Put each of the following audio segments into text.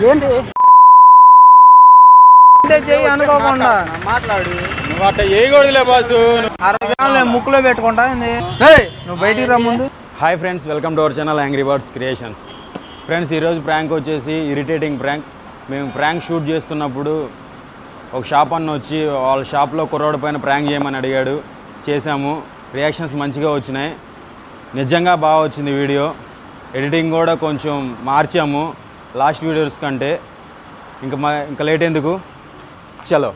ఏంటి అంతే చెయ్యి అనుకోకుండా మాట్లాడు నువ్వు అట్ట చేయకూడదులే బాసు అరవై గ్రాములు నేను ముక్కులో పెట్టుకుంటా ఏంది ఏయ్, నువ్వు బయటికి రా ముందు hi friends welcome to our channel angry birds creations friends ఈరోజు ప్రాంక్ వచ్చేసి ఇరిటేటింగ్ ప్రాంక్ మేము ప్రాంక్ షూట్ చేస్తున్నప్పుడు ఒక షాప్ అన్న వచ్చి వాళ్ళ షాప్లో కుర్రోడి పైన ప్రాంక్ చేయమని అడిగాడు చేసాము రియాక్షన్స్ మంచిగా వచ్చినాయి నిజంగా బాగా వచ్చింది వీడియో ఎడిటింగ్ కూడా కొంచెం మార్చాము లాస్ట్ వీడియోస్ కంటే ఇంకా మా ఇంకా లేట్ ఎందుకు చలో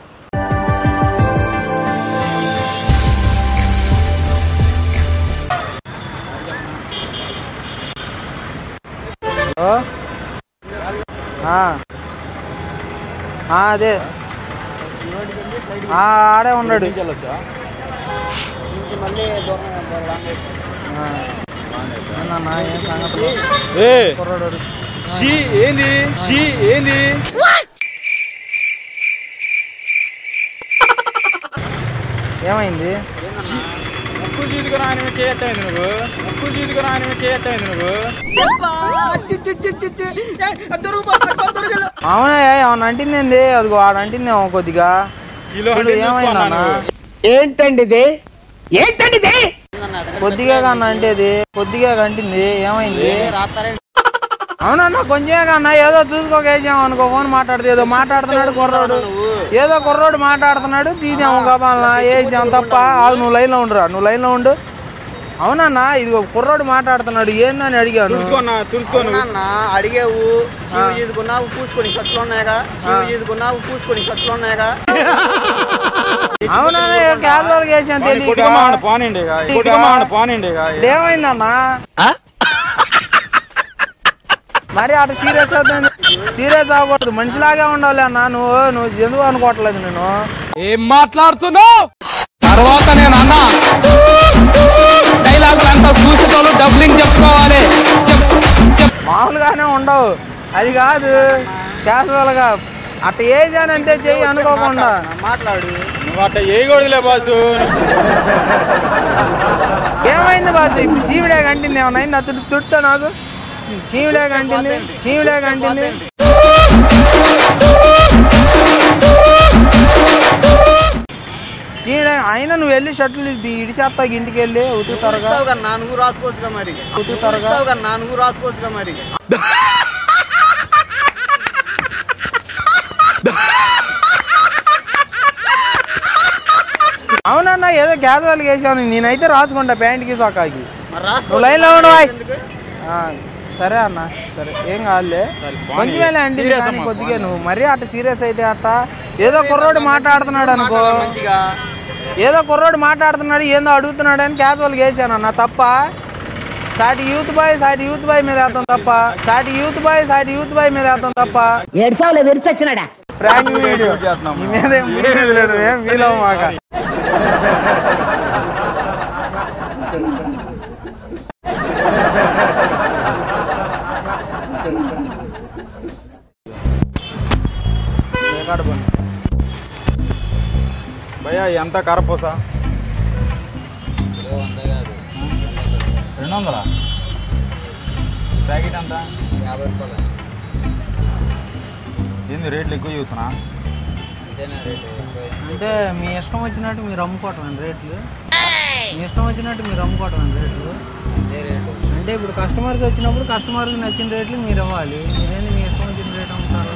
ఓ? ఆ. ఆ, అదే ఆ, ఆడే ఉన్నాడు మళ్ళీ దూరం ఆ. ఏందన్నా, ఏం సంగతులు? ఏ కుర్రోడు. షీ ఏంది షీ ఏంది ఏమైంది ముక్కు చీదుకొని ఆయన చేయట్టయింది నువ్వు ముక్కు చీదుకొని ఆయన చేయట్టయింది నువ్వు అవునా ఏమన్నా అంటింది అదిగో ఆడ అంటింది ఏమో కొద్దిగా కిలో ఇప్పుడు హండ్రెడ్ ఏమైందన్నా చూసుకున్నా నువ్వు. కొద్దిగా కన్నా అంటేది కొద్దిగా కంటింది ఏమైంది అవునన్నా కొంచెమే కన్నా ఏదో చూసుకోకేసాం అనుకో ఫోన్ మాట్లాడితే ఏదో మాట్లాడుతున్నాడు కుర్రోడు ఏదో కుర్రోడు మాట్లాడుతున్నాడు తీసాము కబాలనా వేసాం తప్ప ఆగు నువ్వు లైన్లో ఉండురా నువ్వు లైన్లో ఉండు అవునన్నా ఇదిగో కుర్రోడు మాట్లాడుతున్నాడు ఏందని అడిగాను తుడుచుకోన్నా తుడుచుకోను అన్న అడిగేవు చీవు చీదుకున్నావు పూసుకొని షర్ట్లు ఉన్నాయిగా చీవు చీదుకున్నావు పూసుకొని షర్ట్లు ఉన్నాయిగా అవునా క్యాజువల్ వేసాను తెలియక కొట్టుకోమాడ పోనండి కొట్టుకోమాడ పోనండి ఏమైందన్నా మరి అటు సీరియస్ అవుతుంది సీరియస్ అవ్వకూడదు మనిషిలాగే ఉండాలి అన్న నువ్వు నువ్వు ఎందుకు అనుకోవట్లేదు నేను ఏం మాట్లాడుతున్నావు తర్వాత నేను అన్నా డైలాగులు అంతా చూసేటోళ్ళు డబ్లింగ్ చెప్పుకోవాలి చెప్- చెప్- మామూలుగానే ఉండవు అది కాదు క్యాజువల్ గా అట్ట వేసాను అంతే చెయ్యి అనుకోకుండా మాట్లాడు నువ్వు అట్ట చేయకూడదులే బాసు ఏమైంది బాసు ఇప్పుడు చీవిడే కంటింది ఏమన్నా అయింది అతడు తుట్టా నాకు చీవిడే కంటింది చీవిడే కంటింది చీవిడే అయినా నువ్వు వెళ్ళి షర్ట్లు ఇడిచేస్తావు ఇంటికి వెళ్ళి ఉతుకుతారుగా ఉతుకుతావు కదా నా నువ్వు రాసుకోవచ్చుగా మరి ఉతుకుతారుగా ఉతుకుతావు కదా నా నువ్వు రాసుకోవచ్చుగా మరి అవునన్నా ఏదో క్యాజువల్ వేసాను నేనైతే రాసుకుంటా ప్యాంట్కి సొక్కాకి మరి రాసుకో నువ్వు లైన్లో ఉండు బాయ్. ఎందుకు? ఆ, సరే అన్న సరే ఏం కాదులే కొంచెమేలే అండి Serious కానీ అమ్మా, కొద్దిగా నువ్వు మరీ అట్ట సీరియస్ అయితే అట్ట ఏదో కుర్రోడు మాట్లాడుతున్నాడు అనుకో మంచిగా ఏదో కుర్రోడు మాట్లాడుతున్నాడు ఏందో అడుగుతున్నాడు అని క్యాజువల్గా వేసాను అన్న తప్ప సాటి యూత్ బాయ్ సాటి యూత్ బాయ్ మీద వేద్దాం తప్ప సాటి యూత్ బాయ్ సాటి యూత్ బాయ్ మీద వేద్దాం తప్ప ఏడ్సావులే విరిచొచ్చినాడా ప్రాంక్ వీడియో నీ మీద ఏం వీడియో లేడు ఏం ఫీల్ అవ్వమాక రికార్డు బంద్. భయ్యా ఎంత కరపూసా రెండు వందలా ప్యాకెట్ ఎంత యాభై రూపాయలు ఏంది రేట్లు ఎక్కువ చూస్తున్నా అంతేనా రేటు అంటే మీ ఇష్టం వచ్చినట్టు మీరు అమ్ముకోవటం రేట్లు మీ ఇష్టం వచ్చినట్టు మీరు అమ్ముకోవటం రేట్లు అదే రేటు అంటే ఇప్పుడు కస్టమర్స్ వచ్చినప్పుడు కస్టమర్కి నచ్చిన రేట్లు మీరు ఇవ్వాలి మీరేంది మీ ఇష్టం వచ్చిన రేట్ అమ్ముతారు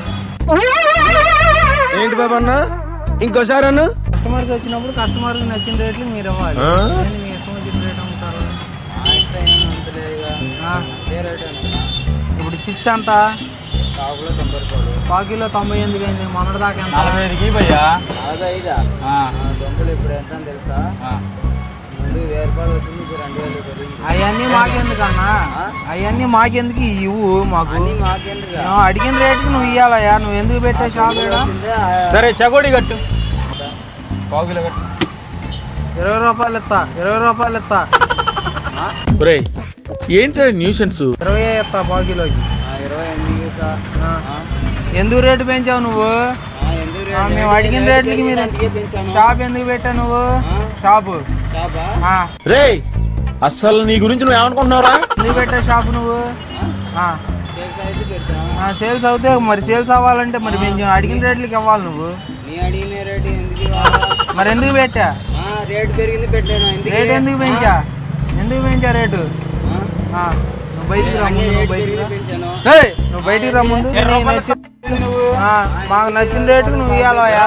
ఏంటి బాబా అన్న ఇంకోసారి అన్న కస్టమర్స్ వచ్చినప్పుడు కస్టమర్కి నచ్చిన రేట్లు మీరు ఇవ్వాలి ఏంది మీ ఇష్టం వచ్చిన రేట్ అమ్ముతారు మా ఇష్టం ఏం అంతలేదుగా ఆ, అదే రేటు ఎంత ఇప్పుడు చిప్స్ ఎంత కాకులో తొంభై రూపాయలు పావు కిలో తొంభై ఎందుకు అయింది మొన్నటి దాకా ఎంత నలభై ఐదుకి భయ్యా నలభై ఐదా ఆ, దొంగలు ఇప్పుడు ఎంత అని తెలుసా ఆ. ముందు వెయ్యి రూపాయలు వచ్చింది ఇప్పుడు రెండు వేలు పెరిగింది అవన్నీ మాకెందుకన్నా అవన్నీ మాకెందుకు ఇవ్వు మాకు అన్నీ మాకేంద్రుగా నువ్వు అడిగిన రేటుకి నువ్వు ఇవ్వాలయ్యా నువ్వు ఎందుకు పెట్టే షాప్ ఈడ సరే చకోడి కట్టు పావు కిలో కట్టు ఇరవై రూపాయలు ఇస్తా ఇరవై రూపాయలు ఇస్తా ఒరేయ్ ఏంట్రా న్యూసెన్స్ ఇరవై ఇస్తా పావు కిలోకి ఇరవై ఎనిమిది ఇస్తా. ఆ. ఎందుకు రేటు పెంచావు నువ్వు ఆ, ఎందుకు ఆ, రేటు? మేము అడిగిన రేటు రేట్లకి మీరు అందుకే పెంచాను. షాప్ ఎందుకు పెట్టావు నువ్వు షాపు షాపా? ఆ, రేయ్ అస్సలు నీ గురించి నువ్వు ఏమనుకుంటున్నావురా ఎందుకు పెట్టావు షాపు నువ్వు ఆ, సేల్స్ అయితే పెడతాం. సేల్స్ అవుతే మరి సేల్స్ అవ్వాలంటే మరి మేము అడిగిన రేట్లకి ఇవ్వాలి నువ్వు నీ అడిగిన రేటు ఎందుకు ఇవ్వాలా? మరి ఎందుకు పెట్టా ఆ, రేటు పెరిగింది పెట్టాను ఎందుకు రేట్ ఎందుకు పెంచా ఎందుకు పెంచా రేటు ఆ, నువ్వు బయటికి రా ముందు నువ్వు బయటికి రా పెంచాను ఏయ్, నువ్వు బయటికి రా ముందు నీకు నచ్చిన ఆ, మాకు నచ్చిన రేటుకు నువ్వు ఇవ్వాలయా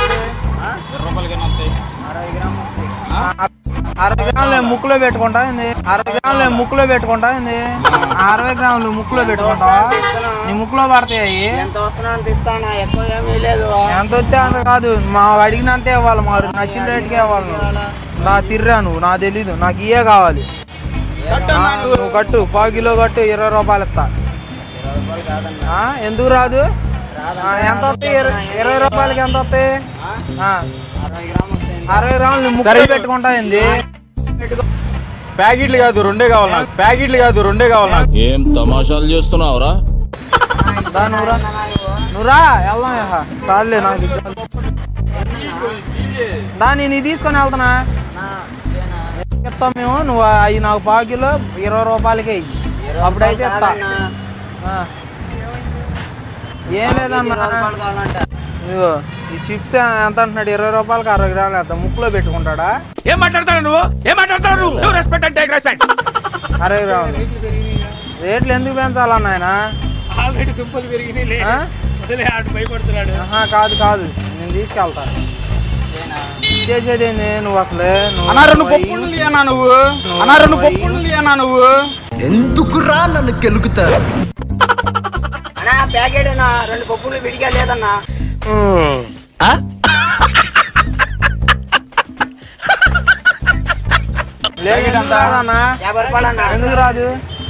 అరవై గ్రాములు వస్తాయి. అరవై గ్రాములు ఏం ముక్కులో పెట్టుకుంటా ఏంది అరవై గ్రాములు ఏం ముక్కులో పెట్టుకుంటా ఏంది ఆ అరవై గ్రాములు ముక్కులో పెట్టుకుంటావా నీ ముక్కులో పడతాయి అవి ఎంత వస్తున్నా అంత ఇస్తానా ఎక్కువ ఏమీ లేదు ఎంత వస్తే అంత కాదు మా అడిగినంతే ఇవ్వాలి మరి నచ్చిన రేటుకే ఇవ్వాలి నువ్వు నా తిర్రా నువ్వు నాకు తెలీదు నాకు ఇయే కావాలి ఆ, నువ్వు కట్టు పావు కిలో కట్టు ఇరవై రూపాయలు ఇస్తా ఇరవై రూపాయలు కాదన్నా ఆ, ఎందుకు రాదు ఆ, ఎంత వస్తాయి ఇరవై- ఇరవై రూపాయలకి ఎంత వస్తాయి ఆ, అరవై గ్రాములు వస్తాయి అరవై గ్రాములు నీ ముక్కులో పెట్టుకుంటా ఏంది ప్యాకెట్లు కాదు రెండే కావాలి నాకు ప్యాకెట్లు కాదు రెండే కావాలి నాకు ఏం తమాషాలు చేస్తున్నావురా దా నువ్వురా నువ్వురా వెళ్దాం ఇహ. చాలులే నాకు ఇది చాలు. దా నేను ఇది తీసుకొని వెళ్తున్నా ఇస్తాం మేము నువ్వు అవి నాకు పావు కిలో ఇరవై రూపాయలకే ఇయ్యి. అప్పుడైతే ఇస్తా ఆ. ఏం లేదన్నా ఇదిగో ఈ చిప్స్ ఎంత అంటున్నాడు ఇరవై రూపాయలకి అరవై గ్రాములు వేస్తా ముక్కులో పెట్టుకుంటాడా ఏం మాట్లాడతాడు నువ్వు ఏం మాట్లాడతాడు నువ్వు రెస్పెక్ట్ అంటే రెస్పెక్ట్ అరవై గ్రాములు రేట్లు ఎందుకు పెంచాలన్న ఆయన ఆ? ఆహా, కాదు కాదు నేను తీసుకెళ్తా చేసేది ఏంది నువ్వు అసలే నువ్వు అన్నా రెండు నువ్వు పప్పులు అన్నా నువ్వు అన్నా రెండు పప్పులు అన్నా నువ్వు ఎందుకురా నన్ను కెలుకుతారు అన్నా ప్యాకెట్ అన్నా రెండు పప్పులు విడిగా లేదన్నా లేదు ఎందుకు రాదన్నా యాభై రూపాయలు అన్నా ఎందుకు రాదు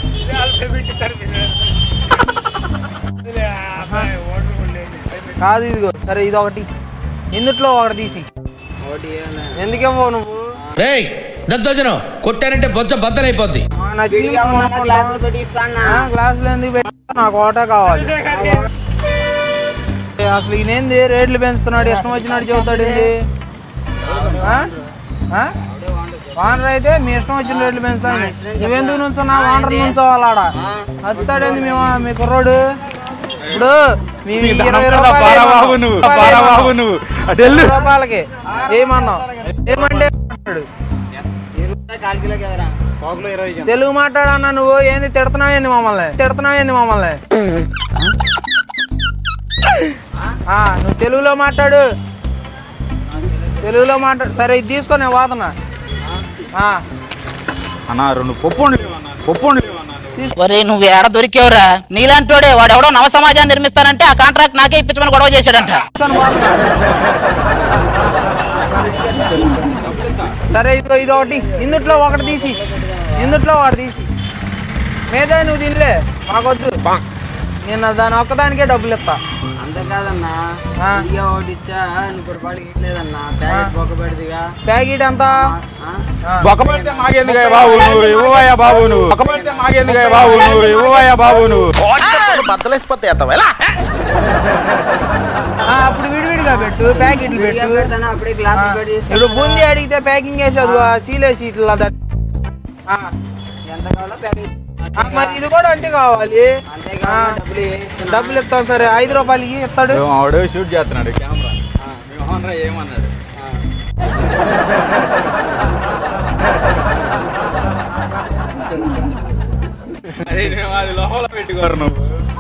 కాదు ఇదిగో సరే ఇది ఒకటి ఇందుట్లో ఒకటి తీసి ఒకటి ఏమన్నా. ఎందుకేమో నువ్వు రేయ్ దద్దోజనం కొట్టానంటే బొచ్చ బద్దలైపోద్ది ఆ, నచ్చింది విడిగా ఉన్న కొనుక్కుంటాం. గ్లాసులు పెట్టి ఇస్తానా ఆ, గ్లాసులు ఎందుకు పెట్టా నాకు ఒకటే కావాలి ఏ, అసలు ఈయనేంది రేట్లు పెంచుతున్నాడు ఇష్టం వచ్చినట్టు చెబుతాడు ఏంది ఆ? ఆ? వానర్ అయితే మీ ఇష్టం వచ్చిన రేట్లు పెంచుతాను నువ్వెందుకు నుంచున్నా వానర్ నుంచోవాలాడ అత్తాడేంది మేము మీ కుర్రోడు ఇప్పుడు మేము ఈ ఇరవై రూపాయలు బాబు ఏమన్నాం? నువ్వు రూపాయలు బారా ఏమన్నాం? బాబు నువ్వు అటు వెళ్ళు ఇరవై రూపాయలకి ఏమన్నావు ఏమంటే అంటాడు. ఇరవై కాల్ కిలోకి ఎవరా పావుకిలో ఇరవై ఇచ్చాను. తెలుగు మాట్లాడన్నా నువ్వు ఏంది తిడుతున్నావు ఏంది మమ్మల్ని తిడుతున్నావు ఏంది మమ్మల్ని ఆ, నువ్వు తెలుగులో మాట్లాడు తెలుగులో మాట్లాడు సరే ఇది తీసుకొని నేను పోతున్నా ఆ, అన్నా రెండు పప్పు పప్పు ఒరే నువ్వు ఏడ దొరికేవరా నీలాంటోడే వాడెవడో నవ సమాజాన్ని నిర్మిస్తానంటే ఆ కాంట్రాక్ట్ నాకే ఇప్పించమని గొడవ చేశాడంట తీసుకొని పోతున్నా సరే ఇదిగో ఇది ఒకటి ఇందుట్లో ఒకటి తీసి ఇందుట్లో ఒకటి తీసి మీద నువ్వు తినలే మాకొద్దు నేను దాని ఒక్కదానికే డబ్బులు ఇస్తా అంతే కాదన్నా ఆ. విడిగా ఒకటి ఇచ్చా నువ్వు పొరపాటు ఇట్లేదన్నా ప్యాకెట్ బొక్క పెడిదిగా ప్యాకెట్ ఎంత ఆ. బొక్కబడితే మాకెందుకయ్య బాబు నువ్వు ఇవ్వవయ్యా బాబు నువ్వు బొక్కబడితే మాకెందుకయ్య బాబు నువ్వు ఇవ్వవయ్యా బాబు నువ్వు బద్దలేసిపోతాయి అత్తవా ఆ, అప్పుడు విడివిడిగా పెట్టు ప్యాకెట్లు విడిగా పెట్టు పెడతాను అప్పుడే ఆ, గ్లాస్ పెట్టి ఇప్పుడు బూందీ అడిగితే ప్యాకింగ్ వేసి అది సీలేసి ఇట్లా దాన్ని. ఆ, ఎంత కావాలో ప్యాకెట్ ఆ, మరి ఇది కూడా అంతే కావాలి అంతే ఆ, కావాలి డబ్బులు ఇస్తున్నా. డబ్బులు ఇస్తాం సరే ఐదు రూపాయలకి ఇస్తాడు ఏమో ఆవిడ షూట్ చేస్తున్నాడు కెమెరా మేము ఓనర్ ఏమన్నాడు అరే మేము అది లోపల పెట్టుకోరు నువ్వు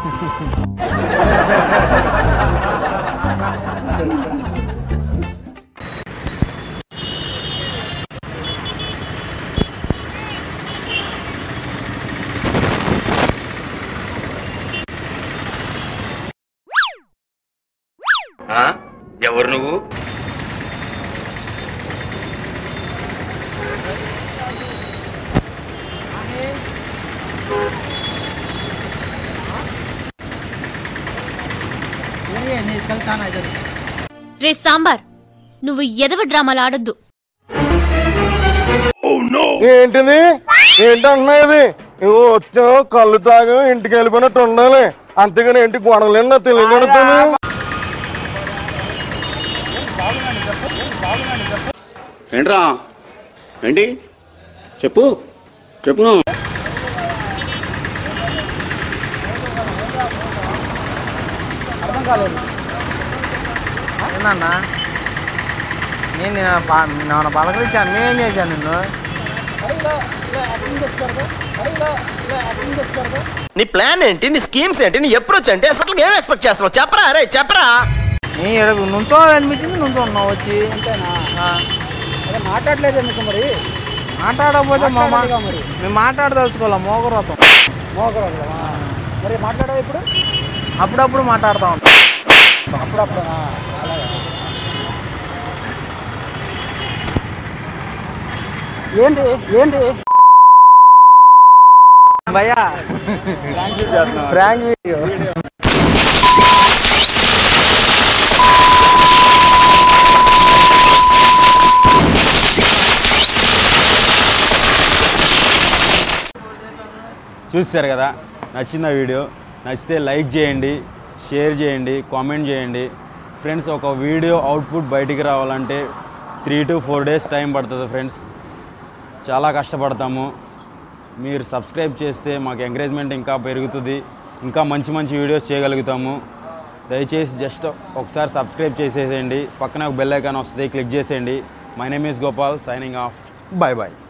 ఎవరు నువ్వు రే సాంబార్ నువ్వు ఎదవ డ్రామాలు ఆడొద్దు ఏంటిది ఏంటన్నా ఇది ఇగో వచ్చావు కళ్ళు తాగా ఇంటికి వెళ్ళిపోయినట్టు ఉండాలి అంతేగాని ఏంటి గొడవలేనా తెలియగలుగుతాను ఏంట్రా ఏంటి చెప్పు చెప్పు అర్థం కాలేదు ఏందన్నా నేను నిన్న పా- నిన్న పలకరించాను మేమేం చేశాను నిన్ను నీ ప్లాన్ ఏంటి నీ స్కీమ్స్ ఏంటి నీ అప్రోచ్ ఏంటి అసలు ఏం ఎక్స్పెక్ట్ చేస్తున్నావు చెప్పరా అరే చెప్పరా నీ ఇక్కడ నుంచో అనిపించింది నుంచో ఉన్నావు వచ్చి ఆ. మాట్లాడలేదు ఎందుకు మరి మాట్లాడకపోతే మా మా- మాట్లాడాలిగా మరి. మేము మాట్లాడదలుచుకోవాలా మోగరతం మోకరాలు మరి మాట్లాడవు ఇప్పుడు అప్పుడప్పుడు మాట్లాడుతూ ఉంటాం అప్పుడప్పుడు ఏంటి ఏంటి భయ్యా ప్రాంక్ వీడియో చూస్తారు కదా నచ్చిందా వీడియో నచ్చితే లైక్ చేయండి షేర్ చేయండి కామెంట్ చేయండి ఫ్రెండ్స్ ఒక వీడియో అవుట్పుట్ బయటికి రావాలంటే three to four days time పడుతుంది ఫ్రెండ్స్ చాలా కష్టపడతాము మీరు సబ్స్క్రైబ్ చేస్తే మాకు ఎంకరేజ్మెంట్ ఇంకా పెరుగుతుంది ఇంకా మంచి మంచి వీడియోస్ చేయగలుగుతాము దయచేసి జస్ట్ ఒకసారి సబ్స్క్రైబ్ చేసేసేయండి పక్కనే ఒక బెల్ ఐకాన్ వస్తుంది క్లిక్ చేసేయండి my name is Gopal signing off bye bye